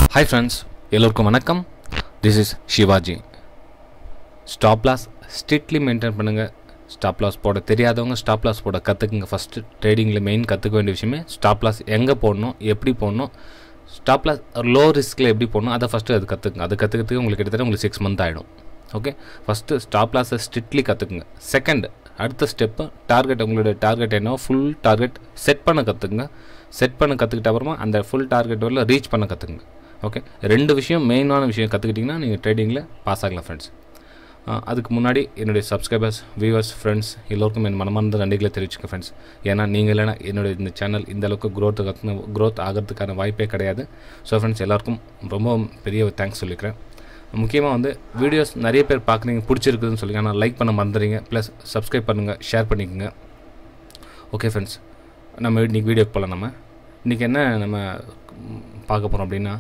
Hi friends எல்லோருக்கும் வணக்கம் this is Shivaji stop loss strictly maintain பண்ணுங்கள் ஸ்டாப் லாஸ் போட தெரியாதவங்க ஸ்டாப் லாஸ் போட கற்றுக்குங்க ஃபஸ்ட்டு ட்ரேடிங்கில் மெயின் கற்றுக்க வேண்டிய விஷயமே ஸ்டாப் லாஸ் எங்கே போடணும் எப்படி போடணும் ஸ்டாப் லாஸ் லோ ரிஸ்கில் எப்படி போடணும் அதை ஃபஸ்ட்டு அது கற்றுக்குங்க அது கற்றுக்கிறதுக்கு உங்களுக்கு கிட்டத்தட்ட உங்களுக்கு சிக்ஸ் மந்த் ஆகிடும் ஓகே ஃபஸ்ட்டு ஸ்டாப் லாஸை ஸ்ட்ரிக்ட்லி கற்றுக்குங்க செகண்ட் அடுத்த ஸ்டெப்பு டார்கெட் உங்களுடைய டார்கெட் என்ன ஃபுல் டார்கெட் செட் பண்ண கற்றுக்குங்க செட் பண்ண கற்றுக்கிட்ட அப்புறமா அந்த ஃபுல் டார்கெட் வரல ரீச் பண்ண கற்றுக்குங்க ஓகே ரெண்டு விஷயம் மெயினான விஷயம் கற்றுக்கிட்டிங்கன்னா நீங்கள் ட்ரேடிங்கில் பாஸ் ஆகலாம் ஃப்ரெண்ட்ஸ் அதுக்கு முன்னாடி என்னுடைய சப்ஸ்கிரைபர்ஸ் வியூவர்ஸ் ஃப்ரெண்ட்ஸ் எல்லோருக்கும் என் மனமார்ந்த நன்றிகளை தெரிவிச்சுக்க ஃப்ரெண்ட்ஸ் ஏன்னா நீங்கள் இல்லைனா என்னுடைய இந்த சேனல் இந்த அளவுக்கு க்ரோத் க்ரோத் ஆகிறதுக்கான வாய்ப்பே கிடையாது ஸோ ஃப்ரெண்ட்ஸ் எல்லாருக்கும் ரொம்ப பெரிய தேங்க்ஸ் சொல்லிக்கிறேன் முக்கியமாக வந்து வீடியோஸ் நிறைய பேர் பார்க்குறீங்க பிடிச்சிருக்குதுன்னு சொல்லி ஆனால் லைக் பண்ண மறந்துறீங்க ப்ளஸ் சப்ஸ்கிரைப் பண்ணுங்கள் ஷேர் பண்ணிக்கோங்க ஓகே ஃப்ரெண்ட்ஸ் நம்ம இன்றைக்கி வீடியோக்கு போகலாம் நம்ம இன்றைக்கி என்ன நம்ம பார்க்க போகிறோம் அப்படின்னா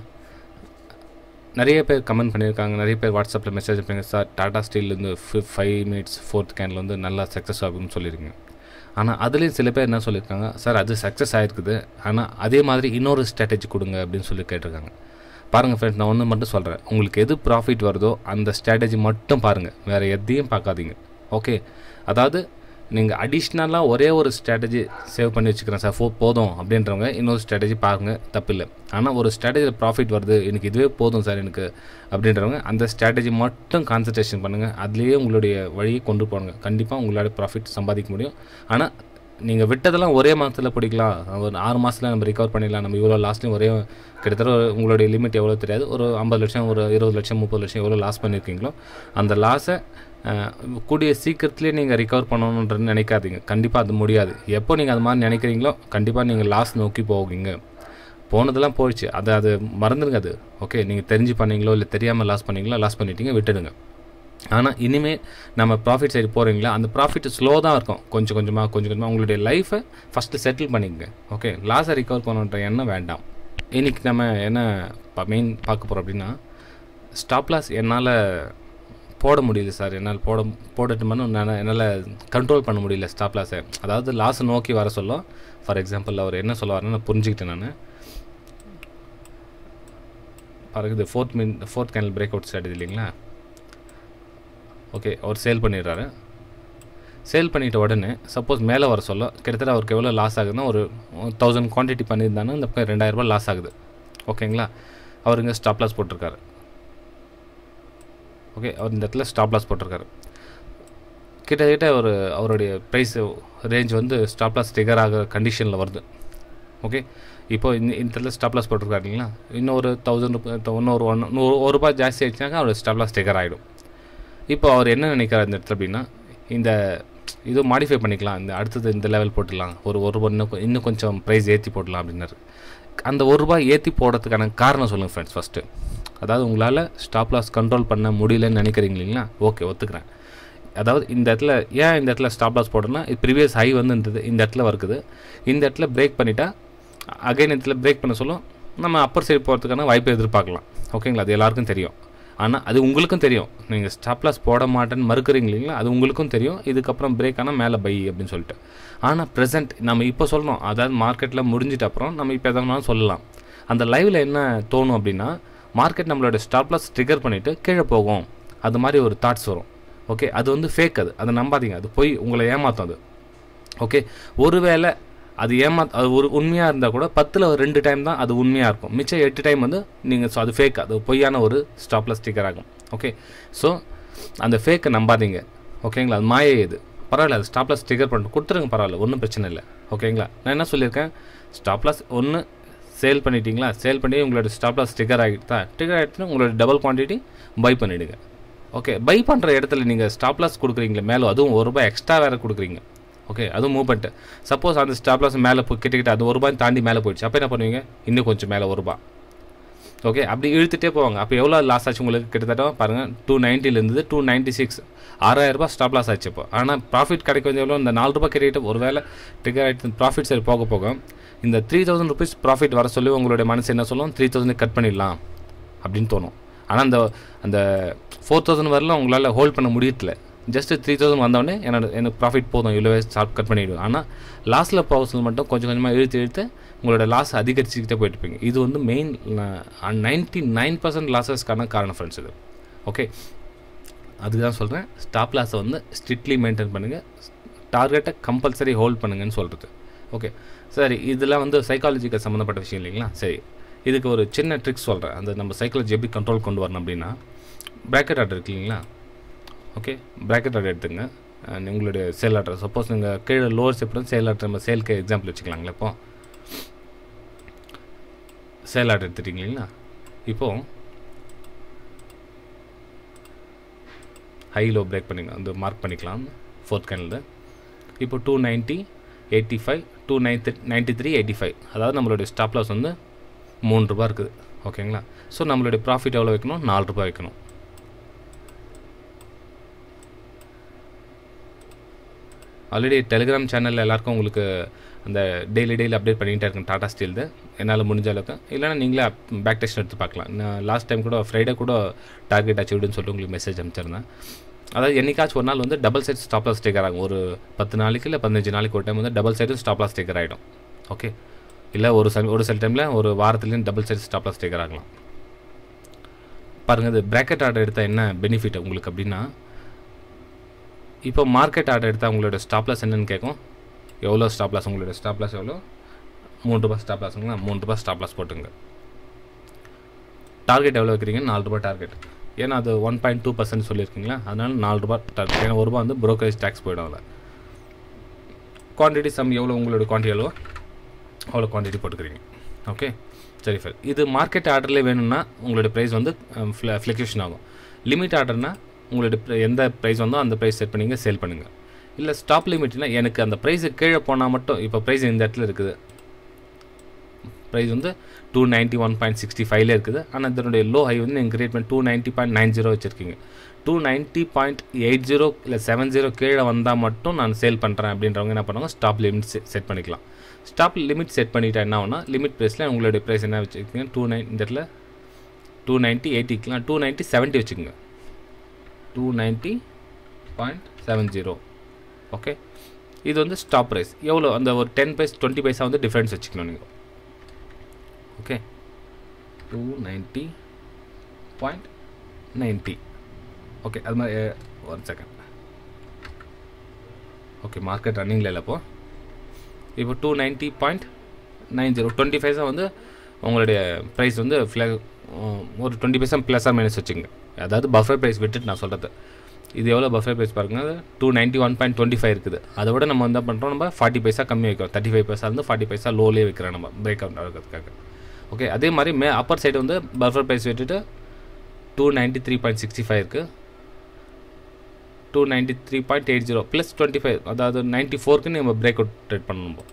நிறைய பேர் கமெண்ட் பண்ணியிருக்காங்க நிறைய பேர் வாட்ஸ்அப்பில் மெசேஜ் பண்ணுங்க சார் டாடா ஸ்டீல்லேருந்து ஃபைவ் மினிட்ஸ் ஃபோர்த் கேனில் வந்து நல்லா சக்ஸஸ் ஆகும்னு சொல்லியிருக்கீங்க ஆனால் அதுலேயும் சில பேர் என்ன சொல்லியிருக்காங்க சார் அது சக்ஸஸ் ஆகிருக்குது ஆனால் அதே மாதிரி இன்னொரு ஸ்ட்ராட்டஜி கொடுங்க அப்படின்னு சொல்லி கேட்டிருக்காங்க பாருங்கள் ஃப்ரெண்ட்ஸ் நான் ஒன்று மட்டும் சொல்கிறேன் உங்களுக்கு எது ப்ராஃபிட் வருதோ அந்த ஸ்ட்ராட்டஜி மட்டும் பாருங்கள் வேறு எதையும் பார்க்காதீங்க ஓகே அதாவது நீங்கள் அடிஷ்னலாக ஒரே ஒரு ஸ்ட்ராட்டஜி சேவ் பண்ணி வச்சுக்கிறேன் சார் ஃபோ போதும் அப்படின்றவங்க இன்னொரு ஸ்ட்ராட்டஜி பாருங்க தப்பில்லை ஆனால் ஒரு ஸ்ட்ராட்டஜியில் ப்ராஃபிட் வருது எனக்கு இதுவே போதும் சார் எனக்கு அப்படின்றவங்க அந்த ஸ்ட்ராட்டஜி மட்டும் கான்சன்ட்ரேஷன் பண்ணுங்கள் அதுலேயே உங்களுடைய வழியை கொண்டு போங்க கண்டிப்பாக உங்களால் ப்ராஃபிட் சம்பாதிக்க முடியும் ஆனால் நீங்கள் விட்டதெல்லாம் ஒரே மாதத்தில் பிடிக்கலாம் ஒரு ஆறு மாதத்தில் நம்ம ரிகவர் பண்ணிடலாம் நம்ம இவ்வளோ லாஸ்ட்லேயும் ஒரே கிட்டத்தட்ட உங்களுடைய லிமிட் எவ்வளோ தெரியாது ஒரு ஐம்பது லட்சம் ஒரு இருபது லட்சம் முப்பது லட்சம் எவ்வளோ லாஸ் பண்ணியிருக்கீங்களோ அந்த லாஸை கூடிய சீக்கிரத்துலேயே நீங்கள் ரிகவர் பண்ணணுன்றது நினைக்காதீங்க கண்டிப்பாக அது முடியாது எப்போ நீங்கள் அது மாதிரி நினைக்கிறீங்களோ கண்டிப்பாக நீங்கள் லாஸ் நோக்கி போவீங்க போனதெல்லாம் போயிடுச்சு அதை அது மறந்துடுங்க அது ஓகே நீங்கள் தெரிஞ்சு பண்ணீங்களோ இல்லை தெரியாமல் லாஸ் பண்ணீங்களோ லாஸ் பண்ணிட்டீங்க விட்டுடுங்க ஆனால் இனிமேல் நம்ம ப்ராஃபிட் சைடு போகிறீங்களா அந்த ப்ராஃபிட் ஸ்லோ தான் இருக்கும் கொஞ்சம் கொஞ்சமாக கொஞ்சம் கொஞ்சமாக உங்களுடைய லைஃப்பை ஃபஸ்ட்டு செட்டில் பண்ணிக்கங்க ஓகே லாஸை ரிகவர் பண்ணுன்ற எண்ணம் வேண்டாம் இன்றைக்கி நம்ம என்ன மெயின் பார்க்க போகிறோம் அப்படின்னா ஸ்டாப் லாஸ் என்னால் போட முடியல சார் என்னால் போட போடட்டுமான்னு நான் என்னால் கண்ட்ரோல் பண்ண முடியல ஸ்டாப் லாஸை அதாவது லாஸை நோக்கி வர சொல்ல ஃபார் எக்ஸாம்பிள் அவர் என்ன சொல்ல வரேன்னு நான் புரிஞ்சுக்கிட்டேன் நான் பாருங்க இது ஃபோர்த் மின் fourth candle break out start இல்லைங்களா ஓகே அவர் சேல் பண்ணிடுறாரு சேல் பண்ணிட்ட உடனே சப்போஸ் மேலே வர சொல்ல கிட்டத்தட்ட அவருக்கு எவ்வளோ லாஸ் ஆகுதுன்னா ஒரு தௌசண்ட் குவான்டிட்டி பண்ணியிருந்தாங்கன்னா இந்த பக்கம் ரெண்டாயிரரூபா லாஸ் ஆகுது ஓகேங்களா அவர் இங்கே ஸ்டாப் லாஸ் போட்டிருக்காரு ஓகே அவர் இந்த இடத்துல ஸ்டாப் லாஸ் போட்டிருக்காரு கிட்டத்தட்ட ஒரு அவருடைய ப்ரைஸ் ரேஞ்ச் வந்து ஸ்டாப் லாஸ் ட்ரிகர் ஆகிற கண்டிஷனில் வருது ஓகே இப்போ இந்த இந்த இடத்துல ஸ்டாப் லாஸ் போட்டிருக்காரு இல்லைங்களா இன்னும் ஒரு தௌசண்ட் இன்னொரு ஒன் நூறு ஒரு ரூபாய் ஜாஸ்தி ஆயிடுச்சுனாக்கா அவரோட ஸ்டாப் லாஸ் ட்ரிகர் ஆகிடும் இப்போ அவர் என்ன நினைக்கிறார் இந்த இடத்துல அப்படின்னா இந்த இது மாடிஃபை பண்ணிக்கலாம் இந்த அடுத்தது இந்த லெவல் போட்டுடலாம் ஒரு ஒரு ரூபா இன்னும் இன்னும் கொஞ்சம் ப்ரைஸ் ஏற்றி போடலாம் அப்படின்னாரு அந்த ஒரு ரூபாய் ஏற்றி போடுறதுக்கான காரணம் சொல்லுங்கள் ஃப்ரெண்ட்ஸ் ஃபஸ்ட்டு அதாவது உங்களால் ஸ்டாப் லாஸ் கண்ட்ரோல் பண்ண முடியலன்னு நினைக்கிறீங்க இல்லைங்களா ஓகே ஒத்துக்கிறேன் அதாவது இந்த இடத்துல ஏன் இந்த இடத்துல ஸ்டாப் லாஸ் போடணும்னா இது ப்ரீவியஸ் ஹை வந்து இருந்தது இந்த இடத்துல இருக்குது இந்த இடத்துல பிரேக் பண்ணிட்டா அகைன் இடத்துல பிரேக் பண்ண சொல்லும் நம்ம அப்பர் சைடு போகிறதுக்கான வாய்ப்பை எதிர்பார்க்கலாம் ஓகேங்களா அது எல்லாருக்கும் தெரியும் ஆனால் அது உங்களுக்கும் தெரியும் நீங்கள் ஸ்டாப் லாஸ் போட மாட்டேன்னு மறுக்கிறீங்க இல்லைங்களா அது உங்களுக்கும் தெரியும் இதுக்கப்புறம் பிரேக் ஆனால் மேலே பை அப்படின்னு சொல்லிட்டு ஆனால் ப்ரெசென்ட் நம்ம இப்போ சொல்லணும் அதாவது மார்க்கெட்டில் முடிஞ்சிட்ட அப்புறம் நம்ம இப்போ எதனாலும் சொல்லலாம் அந்த லைவில் என்ன தோணும் அப்படின்னா மார்க்கெட் நம்மளோட ஸ்டாப் லாஸ் ட்ரிகர் பண்ணிவிட்டு கீழே போகும் அது மாதிரி ஒரு தாட்ஸ் வரும் ஓகே அது வந்து ஃபேக் அது அதை நம்பாதீங்க அது போய் உங்களை ஏமாற்றும் அது ஓகே ஒருவேளை அது ஏமா அது ஒரு உண்மையாக இருந்தால் கூட பத்தில் ரெண்டு டைம் தான் அது உண்மையாக இருக்கும் மிச்சம் எட்டு டைம் வந்து நீங்கள் ஸோ அது ஃபேக் அது பொய்யான ஒரு ஸ்டாப்லெஸ் ஸ்டிக்கர் ஆகும் ஓகே ஸோ அந்த ஃபேக்கை நம்பாதீங்க ஓகேங்களா அது மாயை இது பரவாயில்ல அது ஸ்டாப்லாஸ் ஸ்டிக்கர் பண்ணிட்டு கொடுத்துருங்க பரவாயில்ல ஒன்றும் பிரச்சனை இல்லை ஓகேங்களா நான் என்ன சொல்லியிருக்கேன் ஸ்டாப்லாஸ் ஒன்று சேல் பண்ணிட்டீங்களா சேல் பண்ணி உங்களோட ஸ்டாப்லாஸ் ஸ்டிக்கர் ஆகிட்டா ஸ்டிக்கர் ஆகிட்டுனா உங்களோட டபுள் குவான்டிட்டி பை பண்ணிவிடுங்க ஓகே பை பண்ணுற இடத்துல நீங்கள் ஸ்டாப்லாஸ் கொடுக்குறீங்களே மேலே அதுவும் ஒரு ரூபாய் எக்ஸ்ட்ரா வேறு கொடுக்குறீங்க ஓகே அதுவும் மூவ் பண்ணிட்டு சப்போஸ் அந்த ஸ்டாப்லாஸ் மேலே போய் கிட்டக்கிட்ட அது ஒரு ரூபாய் தாண்டி மேலே போயிடுச்சு அப்போ என்ன பண்ணுவீங்க இன்னும் கொஞ்சம் மேலே ஒரு ரூபாய் ஓகே அப்படி இழுத்துட்டே போவாங்க அப்போ எவ்வளோ லாஸ் ஆச்சு உங்களுக்கு கிட்டத்தட்ட பாருங்கள் டூ நைன்ட்டிலேருந்து டூ நைன்ட்டி சிக்ஸ் ஆறாயிரரூபா ஸ்டாப் லாஸ் ஆச்சு இப்போ ஆனால் ப்ராஃபிட் கிடைக்க வேண்டிய எவ்வளோ இந்த நாலு ரூபாய் கிட்ட ஒரு வேலை டிக்கெட் ஆகிட்டு ப்ராஃபிட் சரி போக போக இந்த த்ரீ தௌசண்ட் ருபீஸ் ப்ராஃபிட் வர சொல்லி உங்களுடைய மனசு என்ன சொல்லும் த்ரீ தௌசண்ட் கட் பண்ணிடலாம் அப்படின்னு தோணும் ஆனால் அந்த அந்த ஃபோர் தௌசண்ட் வரலாம் உங்களால் ஹோல்ட் பண்ண முடியல ஜஸ்ட் த்ரீ தௌசண்ட் வந்தோடனே என்னோட எனக்கு ப்ராஃபிட் போதும் இவ்வளோ ஷார்ட் கட் பண்ணிவிடுவேன் ஆனால் லாஸ்ட்டில் ப்ராஃபிட்ஸில் மட்டும் கொஞ்சம் கொஞ்சமாக இழுத்து இழுத்து உங்களோட லாஸ் அதிகரிச்சுக்கிட்டே போயிட்டு இருப்பீங்க இது வந்து மெயின் நைன்டி நைன் பர்சன்ட் லாஸஸ்க்கான காரணம் ஃப்ரெண்ட்ஸ் இது ஓகே அதுதான் சொல்கிறேன் ஸ்டாப் லாஸை வந்து ஸ்ட்ரிக்ட்லி மெயின்டைன் பண்ணுங்கள் டார்கெட்டை கம்பல்சரி ஹோல்ட் பண்ணுங்கன்னு சொல்கிறது ஓகே சரி இதெல்லாம் வந்து சைக்காலஜிக்கல் சம்மந்தப்பட்ட விஷயம் இல்லைங்களா சரி இதுக்கு ஒரு சின்ன ட்ரிக்ஸ் சொல்கிறேன் அந்த நம்ம சைக்காலஜி எப்படி கண்ட்ரோல் கொண்டு வரணும் அப்படின்னா ப்ராக்கெட் ஆர்டர் இருக்கு இல்லைங்களா ஓகே ப்ராக்கெட் ஆர்டர் எடுத்துங்க அஹ் உங்களுடைய சேல் ஆர்டர் சப்போஸ் நீங்கள் கீழே லோவர் செப்டும் சேல் ஆர்டர் நம்ம சேலுக்கு எக்ஸாம்பிள் வச்சுக்கலாங்களா இப்போ சேல் ஆர்டர் எடுத்துட்டீங்க இல்லைங்களா இப்போது ஹை லோ பிரேக் பண்ணிங்க அந்த மார்க் பண்ணிக்கலாம் ஃபோர்த் கேனில் இப்போ two ninety eighty five two ninety ninety three eighty five அதாவது நம்மளுடைய ஸ்டாப் லாஸ் வந்து மூணு ரூபா இருக்குது ஓகேங்களா ஸோ நம்மளுடைய ப்ராஃபிட் எவ்வளோ வைக்கணும் நாலு ரூபாய் வைக்கணும் ஆல்ரெடி டெலிகிராம் சேனலில் எல்லாருக்கும் உங்களுக்கு அந்த டெய்லி டெய்லி அப்டேட் பண்ணிகிட்டே இருக்கேன் டாடா ஸ்டீல்து என்னால் முடிஞ்ச அளவுக்கு இல்லைனா நீங்களே பேக் டெஸ்ட் எடுத்து பார்க்கலாம் நான் லாஸ்ட் டைம் கூட ஃப்ரைடே கூட டார்கெட் அச்சீவ்டுன்னு சொல்லிட்டு உங்களுக்கு மெசேஜ் அனுப்பிச்சிருந்தேன் அதாவது என்னைக்காச்சும் ஒரு நாள் வந்து double side stop loss sticker ஆகும் ஒரு பத்து நாளைக்கு இல்லை பதினஞ்சு நாளைக்கு ஒரு டைம் வந்து டபுள் சைடும் ஸ்டாப் லாஸ் ஸ்டிக்கர் ஆகிடும் ஓகே இல்லை ஒரு சில ஒரு சில டைமில் ஒரு வாரத்துலேயும் double side stop loss sticker ஆகலாம் பாருங்கள் இது ப்ராக்கெட் ஆர்டர் எடுத்தால் என்ன பெனிஃபிட் உங்களுக்கு அப்படின்னா இப்போ மார்க்கெட் ஆர்டர் எடுத்தால் உங்களோட ஸ்டாப் லாஸ் என்னன்னு கேட்கும் எவ்வளோ ஸ்டாப் லாஸ் உங்களோட ஸ்டாப் லாஸ் எவ்வளோ மூணு ரூபா ஸ்டாப் லாஸுங்களா மூணு ரூபா ஸ்டாப் லாஸ் போட்டுங்க டார்கெட் எவ்வளோ வைக்கிறீங்க நாலு ரூபா டார்கெட் ஏன்னா அது ஒன் பாயிண்ட் டூ பர்சன்ட் சொல்லியிருக்கீங்களா அதனால நாலு ரூபா டார்கெட் ஏன்னா ஒரு ரூபா வந்து ப்ரோக்கரேஜ் டேக்ஸ் போயிடும் அதில் குவான்டிட்டி சம் எவ்வளோ உங்களோட குவான்டிட்டி எவ்வளோ அவ்வளோ குவான்டிட்டி போட்டுக்கிறீங்க ஓகே சரி சார் இது மார்க்கெட் ஆர்டர்லேயே வேணும்னா உங்களோட ப்ரைஸ் வந்து ஃப்ளக்ஷன் ஆகும் லிமிட் ஆர்டர்னா உங்களோட pri- எந்த ப்ரைஸ் வந்தோ அந்த ப்ரைஸ் செட் பண்ணிங்க சேல் பண்ணுங்கள் இல்லை ஸ்டாப் லிமிட்னா எனக்கு அந்த ப்ரைஸு கீழே போனால் மட்டும் இப்போ ப்ரைஸ் இந்த இடத்துல இருக்குது ப்ரைஸ் வந்து two ninety one point sixty ஃபைவ்ல இருக்குது ஆனால் இதனுடைய லோ ஹை வந்து நீங்கள் கிரியேட் பண்ணி two ninety point nine zero வச்சுருக்கீங்க two ninety point eight zero இல்லை செவன் ஜீரோ கீழே வந்தால் மட்டும் நான் சேல் பண்ணுறேன் அப்படின்றவங்க என்ன பண்ணுவாங்க ஸ்டாப் லிமிட் செட் பண்ணிக்கலாம் ஸ்டாப் லிமிட் செட் பண்ணிட்டா என்ன ஆகும்னா லிமிட் ப்ரைஸில் உங்களுடைய ப்ரைஸ் என்ன வச்சுருக்கீங்க டூ நைன் இந்த இடத்துல டூ நைன்ட்டி எயிட்டிக்கலாம் டூ நைன்ட்டி செவன்ட்டி வச்சுக்கோங்க two ninety point seven zero okay இது வந்து ஸ்டாப் ப்ரைஸ் எவ்வளோ அந்த ஒரு டென் பைஸ் டுவெண்ட்டி பைசா வந்து டிஃப்ரென்ஸ் வச்சுக்கணும் நீங்கள் okay two ninety point ninety okay அது மாதிரி ஒன் செகண்ட் ஓகே மார்க்கெட் ரன்னிங்கில் இல்லை இப்போ இப்போ two ninety point nine zero twenty paisa வந்து உங்களுடைய ப்ரைஸ் வந்து ஃப்ள ஒரு twenty paisa plus or minus வச்சுங்க அதாவது பஃபர் ப்ரைஸ் விட்டுட்டு நான் சொல்கிறது இது எவ்வளோ பஃபர் ப்ரைஸ் பாருங்கள் two ninety one point twenty five இருக்குது அதை விட நம்ம என்ன பண்ணுறோம் நம்ம ஃபார்ட்டி பைசா கம்மி வைக்கிறோம் தேர்ட்டி ஃபைவ் பைசா இருந்து ஃபார்ட்டி பைசா லோலே வைக்கிறோம் நம்ம பிரேக் அவுட் ஆகிறதுக்காக ஓகே அதே மாதிரி மே அப்பர் சைடு வந்து பஃபர் ப்ரைஸ் விட்டுட்டு two ninety three point sixty five இருக்குது two ninety three point eight zero plus twenty five அதாவது நைன்ட்டி ஃபோருக்கு நம்ம பிரேக் அவுட் ட்ரேட் பண்ணணும் இப்போ.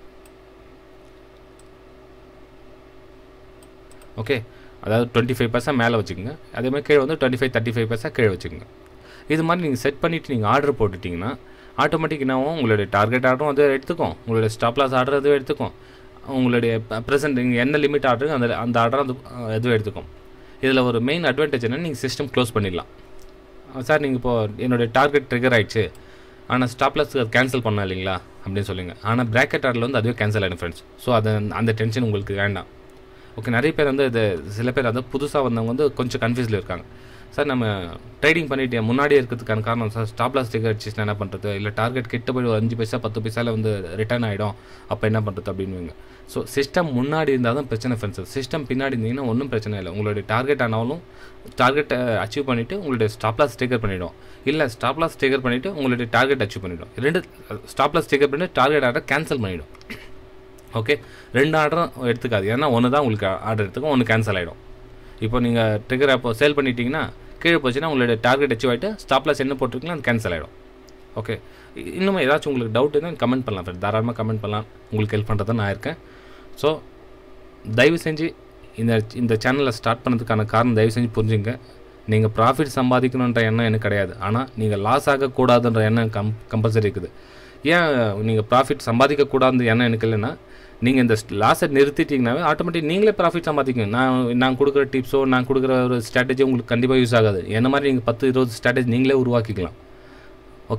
ஓகே அதாவது டுவெண்ட்டி ஃபைவ் பைசா மேலே வச்சுக்கோங்க அதே மாதிரி கீழே வந்து twenty five thirty five paisa கீழே வச்சுக்கோங்க இது மாதிரி நீங்கள் செட் பண்ணிவிட்டு நீங்கள் ஆர்டர் போட்டுட்டிங்கன்னா ஆட்டோமேட்டிக் என்னாகும் உங்களுடைய டார்கெட் ஆர்டரும் அது எடுத்துக்கும் உங்களுடைய ஸ்டாப் லாஸ் ஆர்டர் அதுவும் எடுத்துக்கும் உங்களுடைய ப்ரெசென்ட் நீங்கள் என்ன லிமிட் ஆர்டருக்கு அந்த அந்த ஆர்டர் அது எதுவும் எடுத்துக்கும் இதில் ஒரு மெயின் அட்வான்டேஜ் என்னன்னா நீங்கள் சிஸ்டம் க்ளோஸ் பண்ணிடலாம் சார் நீங்கள் இப்போ என்னுடைய டார்கெட் ட்ரிகர் ஆயிடுச்சு ஆனால் ஸ்டாப் லாஸ் கேன்சல் பண்ண இல்லைங்களா அப்படின்னு சொல்லுங்க ஆனால் பிராக்கெட் ஆர்டரில் வந்து அதுவே கேன்சல் ஆகிடும் ஃப்ரெண்ட்ஸ் ஸோ அது அந்த டென்ஷன் உங்களுக்கு வேண்டாம் ஓகே நிறைய பேர் வந்து இது சில பேர் வந்து புதுசாக வந்தவங்க வந்து கொஞ்சம் கன்ஃபியூஸில் இருக்காங்க சார் நம்ம ட்ரேடிங் பண்ணிட்டு முன்னாடியே இருக்கிறதுக்கான காரணம் சார் ஸ்டாப் லாஸ் டிக்கெட் அடிச்சுன்னா என்ன பண்ணுறது இல்லை டார்கெட் கிட்ட போய் ஒரு அஞ்சு பைசா பத்து பைசாவில் வந்து ரிட்டர்ன் ஆகிடும் அப்போ என்ன பண்ணுறது அப்படின்னுவீங்க ஸோ சிஸ்டம் முன்னாடி இருந்தால் தான் பிரச்சனை ஃப்ரெண்ட்ஸ் சிஸ்டம் பின்னாடி இருந்தீங்கன்னா ஒன்றும் பிரச்சனை இல்லை உங்களுடைய டார்கெட் ஆனாலும் டார்கெட்டை அச்சீவ் பண்ணிவிட்டு உங்களுடைய ஸ்டாப் லாஸ் ஸ்டிக்கர் பண்ணிவிடும் இல்லை ஸ்டாப் லாஸ் ஸ்டிக்கர் பண்ணிவிட்டு உங்களுடைய டார்கெட் அச்சீவ் பண்ணிவிடும் ரெண்டு ஸ்டாப் லாஸ் ஸ்டிக்கர் பண்ணிட்டு டார்கெட் ஆர்டர் கேன்சல் பண்ணிவிடும் ஓகே ரெண்டு ஆர்டரும் எடுத்துக்காது ஏன்னா ஒன்று தான் உங்களுக்கு ஆர்டர் எடுத்துக்கும் ஒன்று கேன்சல் ஆகிடும் இப்போ நீங்கள் ட்ரிகர் அப்போ சேல் பண்ணிட்டீங்கன்னா கீழே போச்சுன்னா உங்களுடைய டார்கெட் அச்சீவ் ஆகிட்டு ஸ்டாப் லாஸ் என்ன போட்டிருக்கீங்களோ அது கேன்சல் ஆகிடும் ஓகே இன்னும் ஏதாச்சும் உங்களுக்கு டவுட் இருந்தால் கமெண்ட் பண்ணலாம் ஃப்ரெண்ட் தாராளமாக கமெண்ட் பண்ணலாம் உங்களுக்கு ஹெல்ப் பண்ணுறது நான் இருக்கேன் ஸோ தயவு செஞ்சு இந்த இந்த சேனலை ஸ்டார்ட் பண்ணதுக்கான காரணம் தயவு செஞ்சு புரிஞ்சுங்க நீங்கள் ப்ராஃபிட் சம்பாதிக்கணுன்ற எண்ணம் எனக்கு கிடையாது ஆனால் நீங்கள் லாஸ் ஆகக்கூடாதுன்ற எண்ணம் கம் கம்பல்சரி இருக்குது ஏன் நீங்கள் ப்ராஃபிட் சம்பாதிக்கக்கூடாதுன்ற எண்ணம் எனக்கு இல்லைன்னா நீங்கள் இந்த லாஸை நிறுத்திட்டீங்கன்னாவே ஆட்டோமேட்டிக் நீங்களே ப்ராஃபிட் சம்பாதிக்கணும் நான் நான் கொடுக்குற டிப்ஸோ நான் கொடுக்குற ஒரு ஸ்ட்ராட்டஜி உங்களுக்கு கண்டிப்பாக யூஸ் ஆகாது என்ன மாதிரி நீங்கள் பத்து இருபது ஸ்ட்ராட்டஜி நீங்களே உருவாக்கிக்கலாம் ஓகே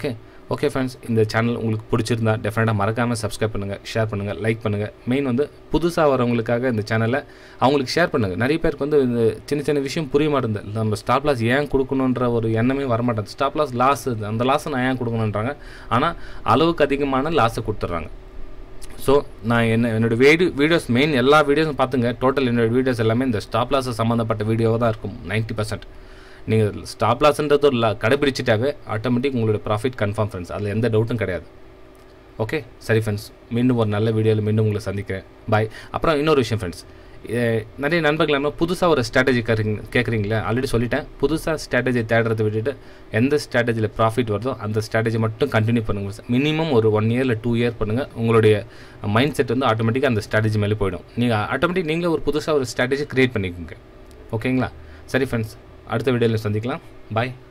ஓகே ஃப்ரெண்ட்ஸ் இந்த சேனல் உங்களுக்கு பிடிச்சிருந்தா டெஃபினட்டாக மறக்காமல் சப்ஸ்கிரைப் பண்ணுங்கள் ஷேர் பண்ணுங்கள் லைக் பண்ணுங்கள் மெயின் வந்து புதுசாக வரவங்களுக்காக இந்த சேனலை அவங்களுக்கு ஷேர் பண்ணுங்கள் நிறைய பேருக்கு வந்து இந்த சின்ன சின்ன விஷயம் புரிய மாட்டேங்குது நம்ம ஸ்டாப் லாஸ் ஏன் கொடுக்கணுன்ற ஒரு எண்ணமே வரமாட்டேங்குது ஸ்டாப் லாஸ் லாஸ் அந்த லாஸை நான் ஏன் கொடுக்கணுன்றாங்க ஆனால் அளவுக்கு அதிகமான லாஸை கொடுத்துட்றாங்க ஸோ நான் என்ன என்னோடய வீடியோ வீடியோஸ் மெயின் எல்லா வீடியோஸும் பார்த்துங்க டோட்டல் என்னோடய வீடியோஸ் எல்லாமே இந்த ஸ்டாப் லாஸ் சம்மந்தப்பட்ட வீடியோவாக தான் இருக்கும் நைன்ட்டி பர்சன்ட் நீங்கள் ஸ்டாப் லாஸ்ன்றது ஒரு ல- கடைபிடிச்சிட்டாவே ஆட்டோமேட்டிக் உங்களோட ப்ராஃபிட் கன்ஃபார்ம் ஃப்ரெண்ட்ஸ் அதில் எந்த டவுட்டும் கிடையாது ஓகே சரி ஃப்ரெண்ட்ஸ் மீண்டும் ஒரு நல்ல வீடியோவில் மீண்டும் உங்களை சந்திக்கிறேன் பாய் அப்புறம் இன்னொரு விஷயம் ஃப்ரெண்ட்ஸ் நிறைய நண்பர்கள் நம்ம புதுசாக ஒரு ஸ்ட்ராட்டஜி கேட்குறீங்க கேட்குறீங்களே ஆல்ரெடி சொல்லிட்டேன் புதுசாக ஸ்ட்ராட்டஜி தேடுறதை விட்டுட்டு எந்த ஸ்ட்ராட்டஜியில் ப்ராஃபிட் வருதோ அந்த ஸ்ட்ராட்டஜி மட்டும் கண்டினியூ பண்ணுங்கள் மினிமம் ஒரு ஒன் இயர் இல்லை டூ இயர் பண்ணுங்கள் உங்களுடைய மைண்ட் செட் வந்து ஆட்டோமேட்டிக்காக அந்த ஸ்ட்ராட்டஜி மேலே போயிடும் நீங்கள் ஆட்டோமேட்டிக் நீங்களே ஒரு புதுசாக ஒரு ஸ்ட்ராட்டஜி க்ரியேட் பண்ணிக்கோங்க ஓகேங்களா சரி ஃப்ரெண்ட்ஸ் அடுத்த வீடியோவில் சந்திக்கலாம் பாய்